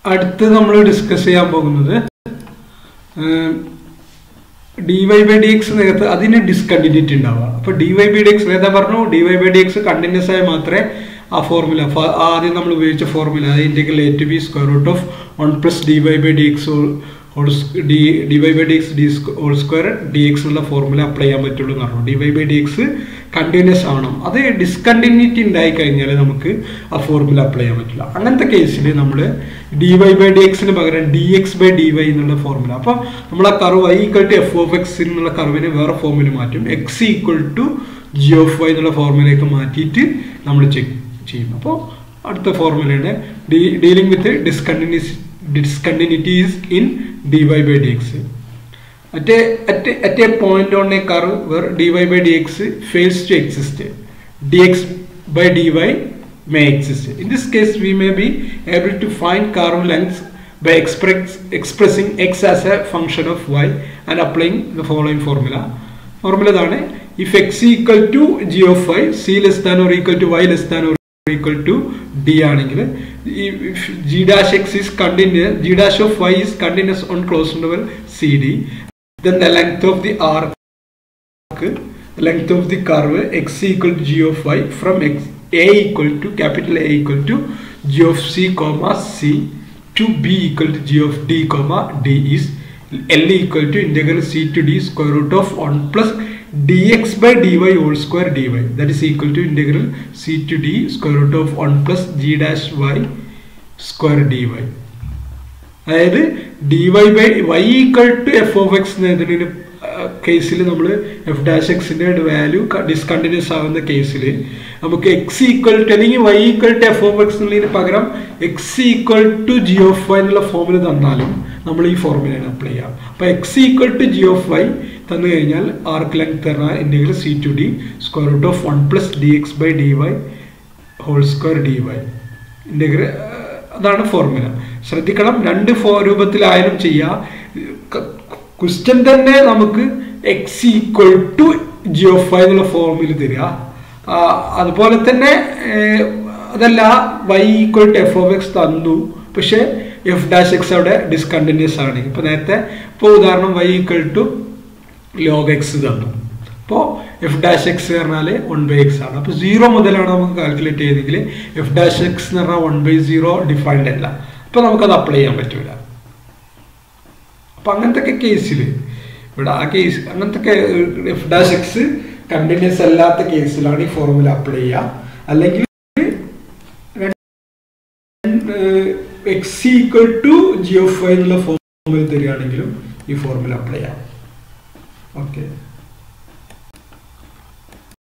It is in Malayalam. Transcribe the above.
അടുത്ത് നമ്മൾ ഡിസ്കസ് ചെയ്യാൻ പോകുന്നത് d y by d x നേരത്തെ അതിന് ഡിസ്കണ്ടിന്യൂറ്റി ഉണ്ടാവുക അപ്പോൾ d y by d x നേരത്തെ പറഞ്ഞു d y by d x continuous ആയി മാത്രമേ ആ ഫോർമുല ആദ്യം നമ്മൾ ഉപയോഗിച്ച ഫോർമുല അത് integral a to b square root of one plus d y by d x whole d d y by d x d whole square d x എന്നുള്ള ഫോർമുല അപ്ലൈ ചെയ്യാൻ പറ്റുള്ളൂ എന്ന് പറഞ്ഞു d y by d x continuous ആവണം അത് ഡിസ്കണ്ടിന്യൂറ്റി ഉണ്ടായി കഴിഞ്ഞാൽ നമുക്ക് ആ ഫോർമുല അപ്ലൈ ചെയ്യാൻ പറ്റില്ല അങ്ങനത്തെ കേസിൽ നമ്മൾ ഡി വൈ ബൈ ഡി എക്സിന് പകരം d x by d y എന്നുള്ള ഫോർമുല അപ്പോൾ നമ്മൾ ആ curve y equal to f of x എന്നുള്ള കർവിനെ വേറെ ഫോർമുല മാറ്റും x equal to g of y എന്നുള്ള ഫോർമുലയൊക്കെ മാറ്റിയിട്ട് നമ്മൾ ചെക്ക് ചെയ്യും അപ്പോൾ അടുത്ത ഫോർമുലയാണ് d dealing with discontinuous discontinuities in dy by dx. At a, at, a, at a point on a curve where dy by dx fails to exist, dx by dy may exist. In this case, we may be able to find curve length by express, expressing x as a function of y and applying the following formula. Formula is if x equal to g of y, c less than or equal to y less than or equal to d ആണെങ്കിൽ g dash x is continuous g dash of y is continuous on close interval c d then the length of the arc length of the curve x equal to g of y from x a equal to capital A equal to g of c comma c to b equal to g of d comma d is l equal to integral c to d square root of one plus dx by dy whole square dy that is equal to integral c to d square root of 1 plus g dash y square dy അതായത് d y by y equal to f of x എന്നതിന് കേസിൽ നമ്മൾ എഫ് ഡാഷ് എക്സിന്റെ വാല്യൂ ഡിസ്കണ്ടിന്യൂസ് ആവുന്ന കേസിൽ നമുക്ക് എക്സ് ഈക്വൽ ടു അല്ലെങ്കിൽ y equal to f of x എന്നുള്ളതിന് പകരം x equal to g of y എന്നുള്ള ഫോമിൽ തന്നാലും നമ്മൾ ഈ ഫോർമുലയാണ് അപ്ലൈ ചെയ്യാം അപ്പോൾ x equal to g of y തന്നു കഴിഞ്ഞാൽ ആർക്ക് ലെങ്ത് തരണ integral c to d square root of one plus d x by d y whole square d y integral അതാണ് ഫോർമുല ശ്രദ്ധിക്കണം രണ്ട് ഫോ രൂപത്തിലായാലും ചെയ്യാം ക്വസ്റ്റ്യൻ തന്നെ നമുക്ക് x equal to g of y എന്നുള്ള ഫോർമുല തരിക അതുപോലെ തന്നെ അതല്ല y equal to f of x തന്നു പക്ഷേ എഫ് ഡാഷ് എക്സ് അവിടെ ഡിസ്കണ്ടിന്യൂസ് ആണ് ഇപ്പൊ നേരത്തെ ഇപ്പോൾ ഉദാഹരണം y equal to log x തന്നു അപ്പോൾ എഫ് ഡാഷ് എക്സ് പറഞ്ഞാൽ വൺ ബൈ എക്സ് ആണ് അപ്പോൾ സീറോ മുതലാണ് നമുക്ക് കാൽക്കുലേറ്റ് ചെയ്തെങ്കിൽ എഫ് ഡാഷ് എക്സ് എന്ന് പറഞ്ഞാൽ വൺ ബൈ സീറോ ഡിഫൈൻഡ് അല്ല അപ്പോൾ നമുക്കത് അപ്ലൈ ചെയ്യാൻ പറ്റൂല അപ്പം അങ്ങനത്തെ കേസിൽ ഇവിടെ ആ കേസ് അങ്ങനത്തെ എഫ് ഡാഷ് എക്സ് കണ്ടിന്യൂസ് അല്ലാത്ത കേസിലാണ് ഈ ഫോർമുല അപ്ലൈ ചെയ്യുക അല്ലെങ്കിൽ x equal to g f y എന്നുള്ള ഫോർമുല തരികയാണെങ്കിലും ഈ ഫോർമുല അപ്ലൈ ചെയ്യാം ഓക്കെ